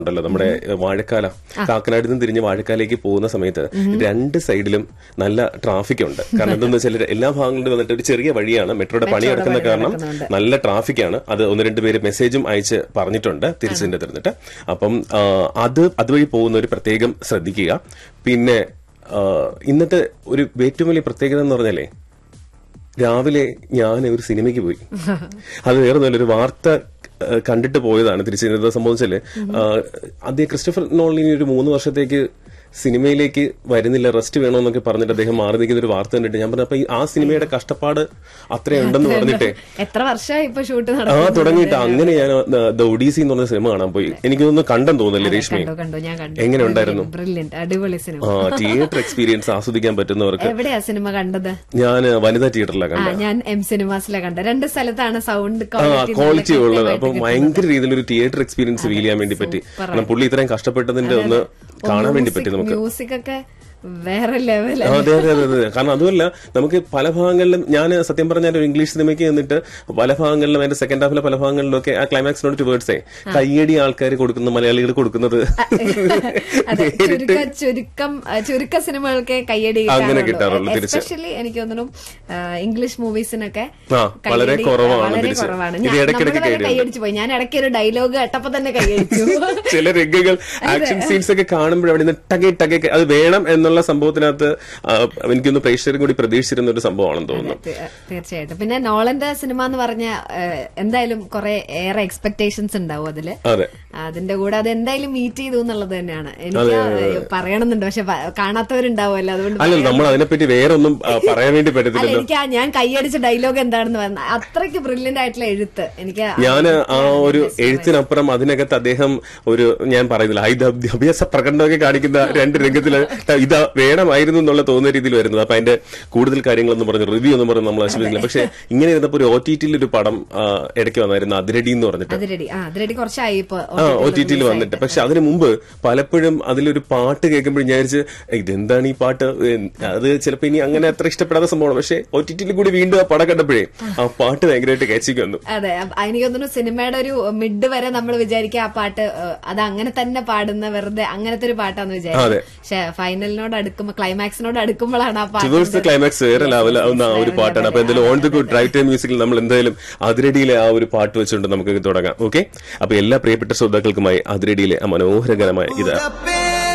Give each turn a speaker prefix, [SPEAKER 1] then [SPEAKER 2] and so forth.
[SPEAKER 1] ഉണ്ടല്ലോ നമ്മുടെ വാഴക്കാല കാക്കനാടിൽ നിന്ന് തിരിഞ്ഞ് വാഴക്കാലേക്ക് പോകുന്ന സമയത്ത് രണ്ട് സൈഡിലും നല്ല ട്രാഫിക് ഉണ്ട് കാരണം എന്തെന്ന് വെച്ചാൽ എല്ലാ ഭാഗങ്ങളിലും വന്നിട്ട് ഒരു ചെറിയ വഴിയാണ് മെട്രോയുടെ പണി നടക്കുന്ന കാരണം നല്ല ട്രാഫിക് ആണ് അത് ഒന്ന് രണ്ട് പേര് മെസ്സേജും അയച്ച് പറഞ്ഞിട്ടുണ്ട് തിരിച്ചതിന്റെ തിരുന്നിട്ട് അപ്പം ആ, അത് അതുവഴി പോകുന്നവർ പ്രത്യേകം ശ്രദ്ധിക്കുക പിന്നെ ആ, ഇന്നത്തെ ഒരു ഏറ്റവും വലിയ പ്രത്യേകത എന്ന് പറഞ്ഞാലേ രാവിലെ ഞാൻ ഒരു സിനിമയ്ക്ക് പോയി അത് വേറെ നല്ലൊരു വാർത്ത ആ, കണ്ടിട്ട് പോയതാണ് തിരിച്ചു എന്താ സംഭവിച്ചാല് അദ്ദേഹം ക്രിസ്റ്റഫർ നോളിനി ഒരു മൂന്ന് വർഷത്തേക്ക് സിനിമയിലേക്ക് വരുന്നില്ല റെസ്റ്റ് വേണമെന്നൊക്കെ പറഞ്ഞിട്ട് അദ്ദേഹം മാറി നിൽക്കുന്ന ഒരു വാർത്ത കണ്ടിട്ട് ഞാൻ പറഞ്ഞു അപ്പൊ ഈ ആ സിനിമയുടെ കഷ്ടപ്പാട് അത്രയുണ്ടെന്ന് പറഞ്ഞിട്ടേ
[SPEAKER 2] എത്ര വർഷമായി ഇപ്പൊ ഷൂട്ട്
[SPEAKER 1] ആ തുടങ്ങിയിട്ട് അങ്ങനെ ഞാൻ ദ ഒഡീസി എന്ന് പറഞ്ഞ സിനിമ കാണാൻ പോയി എനിക്കൊന്നും കണ്ടെന്ന് തോന്നുന്നില്ല രേഷ്മി
[SPEAKER 2] കണ്ടു കണ്ടു ഞാൻ കണ്ടു
[SPEAKER 1] എങ്ങനെ ഉണ്ടായിരുന്നു
[SPEAKER 2] ബ്രില്യന്റ് അടിപൊളി സിനിമ
[SPEAKER 1] ആ തിയേറ്റർ എക്സ്പീരിയൻസ് ആസ്വദിക്കാൻ പറ്റുന്നവർക്ക്
[SPEAKER 2] എവിടെയാ സിനിമ കണ്ടത്
[SPEAKER 1] ഞാൻ വനിതാ തിയേറ്ററിലാണ്
[SPEAKER 2] ആ
[SPEAKER 1] കണ്ടത്
[SPEAKER 2] ഞാൻ എം സിനിമാസിലെ കണ്ടത് രണ്ട് സ്ഥലത്താണ് സൗണ്ട്
[SPEAKER 1] ആ ക്വാളിറ്റി ഉള്ളത് അപ്പൊ ഭയങ്കര രീതിയിൽ ഒരു തിയേറ്റർ എക്സ്പീരിയൻസ് ഫീൽ ചെയ്യാൻ വേണ്ടി പറ്റി കാരണം പുള്ളി ഇത്രയും കഷ്ടപ്പെട്ടതിന്റെ ഒന്ന് കാണാൻ വേണ്ടി പറ്റി നമുക്ക്
[SPEAKER 2] മ്യൂസിക് ഒക്കെ വേറെ ലെവൽ
[SPEAKER 1] ആ, അതെ അതെ അതെ അതെ കാരണം അതുമല്ല നമുക്ക് പല ഭാഗങ്ങളിലും ഞാൻ സത്യം പറഞ്ഞാൽ ഒരു ഇംഗ്ലീഷ് സിനിമയ്ക്ക് എന്നിട്ട് പല ഭാഗങ്ങളിലും അതിന്റെ സെക്കൻഡ് ഹാഫിലെ പല ഭാഗങ്ങളിലും ഒക്കെ ആ ക്ലൈമാക്സിനോട് ടുവേർഡ്സേ കയ്യടി ആൾക്കാർ കൊടുക്കുന്ന മലയാളികൾ കൊടുക്കുന്നത്
[SPEAKER 2] അതെ ചുരുക്ക ചുരുക്കം ആ, ചുരുക്ക സിനിമകൾക്ക് കയ്യടി
[SPEAKER 1] അങ്ങനെ കിട്ടാറുള്ളൂ, തിരിച്ച്.
[SPEAKER 2] എസ്പെഷ്യലി എനിക്ക് തോന്നുന്നു ആ, ഇംഗ്ലീഷ് മൂവീസിനൊക്കെ
[SPEAKER 1] ആ, വളരെ
[SPEAKER 2] കയ്യടി
[SPEAKER 1] കുറവാണ്
[SPEAKER 2] വളരെ
[SPEAKER 1] തിരിച്ച്.
[SPEAKER 2] കുറവാണ്
[SPEAKER 1] ഇത്
[SPEAKER 2] ഞാൻ-
[SPEAKER 1] ഇടയ്ക്കിടയ്ക്ക്
[SPEAKER 2] നമ്മള് വരെ
[SPEAKER 1] കയ്യടി
[SPEAKER 2] കയ്യടിച്ചു പോയി ഞാൻ ഇടയ്ക്ക് ഒരു ഡയലോഗ് കേട്ടപ്പോ തന്നെ കയ്യടിച്ചു
[SPEAKER 1] ചില രംഗങ്ങൾ ആക്ഷൻ സീൻസ് ഒക്കെ കാണുമ്പോൾ അവിടെ നിന്ന് ടകെ ടകെ അത് വേണം എന്നുള്ള സംഭവത്തിനകത്ത് ആ, എനിക്കൊന്ന് പ്രേക്ഷകരും കൂടി പ്രതീക്ഷിച്ചിരുന്ന ഒരു സംഭവമാണെന്ന് തോന്നുന്നു
[SPEAKER 2] തീ- തീർച്ചയായിട്ടും പിന്നെ നോളന്റെ സിനിമ എന്ന് പറഞ്ഞ എന്തായാലും കുറെ ഏറെ എക്സ്പെക്ടേഷൻസ് ഉണ്ടാവും അതില്
[SPEAKER 1] അതെ
[SPEAKER 2] അതിന്റെ കൂടെ അത് എന്തായാലും മീറ്റ് ചെയ്തു എന്നുള്ളത് തന്നെയാണ് എനിക്ക് പറയണമെന്നുണ്ട് പക്ഷെ പ- കാണാത്തവരുണ്ടാവുമല്ലോ അതുകൊണ്ട്
[SPEAKER 1] അല്ല നമ്മൾ അതിനെപ്പറ്റി വേറെ ഒന്നും ആ, പറയാൻ വേണ്ടി
[SPEAKER 2] അല്ല
[SPEAKER 1] പറ്റത്തില്ലല്ലോ
[SPEAKER 2] എനിക്ക് ആ ഞാൻ കയ്യടിച്ച ഡയലോഗ് എന്താണെന്ന് പറഞ്ഞ അത്രയ്ക്ക് ബ്രില്യന്റ് ആയിട്ടുള്ള എഴുത്ത് എനിക്ക് ആ-
[SPEAKER 1] ഞാന് ആ ഒരു എഴുത്തിനപ്പുറം അതിനകത്ത് അദ്ദേഹം ഒരു ഞാൻ പറയുന്നില്ല ഇത് അഭ്യാസ പ്രകടനമൊക്കെ കാണിക്കുന്ന രണ്ട് രംഗത്തില് ഇത് വേണമായിരുന്നു എന്നുള്ള തോന്നുന്ന രീതിയിൽ വരുന്നത് അപ്പൊ അതിന്റെ കൂടുതൽ കാര്യങ്ങളൊന്നും പറഞ്ഞു റിവ്യൂ ഒന്നും പറഞ്ഞ് നമ്മൾ ആശ്രയിക്കില്ല പക്ഷെ ഇങ്ങനെ ഇരുന്നപ്പോ ഒരു ഒ ടി ടിയിൽ ഒരു പടം ആ, ഇടയ്ക്ക് വന്നായിരുന്നു അതിരടി എന്ന് പറഞ്ഞിട്ട്
[SPEAKER 2] അത് റെഡി ആ അത് റെഡി കുറച്ചായി ഇപ്പൊ
[SPEAKER 1] ആ ഒ ടി ടിയിൽ വന്നിട്ട് പക്ഷെ അതിന് മുമ്പ് പലപ്പോഴും അതിലൊരു പാട്ട് കേൾക്കുമ്പോൾ ഞാൻ വിചാരിച്ച് ഇതെന്താണ് ഈ പാട്ട് ഏ, അത് ചിലപ്പോ ഇനി അങ്ങനെ അത്ര ഇഷ്ടപ്പെടാത്ത സംഭവമാണ് പക്ഷെ ഒ ടി ടിയിൽ കൂടി വീണ്ടും ആ പടം കണ്ടപ്പോഴേ ആ പാട്ട് ഭയങ്കരമായിട്ട് കേച്ചിക്ക് വന്നു
[SPEAKER 2] അതെ അപ്പ എനിക്ക് തോന്നുന്നു സിനിമയുടെ ഒരു മിഡ് വരെ നമ്മൾ വിചാരിക്കുക ആ പാട്ട് ഏഹ്, അത് അങ്ങനെ തന്നെ പാടുന്ന വെറുതെ അങ്ങനത്തെ ഒരു പാട്ടാന്ന് വിചാരിക്കും
[SPEAKER 1] അതെ.
[SPEAKER 2] പക്ഷെ ഫൈനലിനോട് അടുക്കുമ്പോ ക്ലൈമാക്സിനോട് അടുക്കുമ്പോഴാണ് ആ പാട്ട്
[SPEAKER 1] ടുവേഴ്സ് ദ ക്ലൈമാക്സ് വേറെ ലെവലാവുന്ന ആ ഒരു പാട്ടാണ് അപ്പൊ എന്തായാലും on the good drive time മ്യൂസിക്കിൽ നമ്മൾ എന്തായാലും അതിരടിയിലെ ആ ഒരു പാട്ട് വെച്ചുകൊണ്ട് നമുക്ക് തുടങ്ങാം ഓക്കെ അപ്പൊ എല്ലാ പ്രിയപ്പെട്ട ശ്രോതാക്കൾക്കുമായി അതിരടിയിലെ ആ മനോഹരകരമായ ഇത്
[SPEAKER 3] up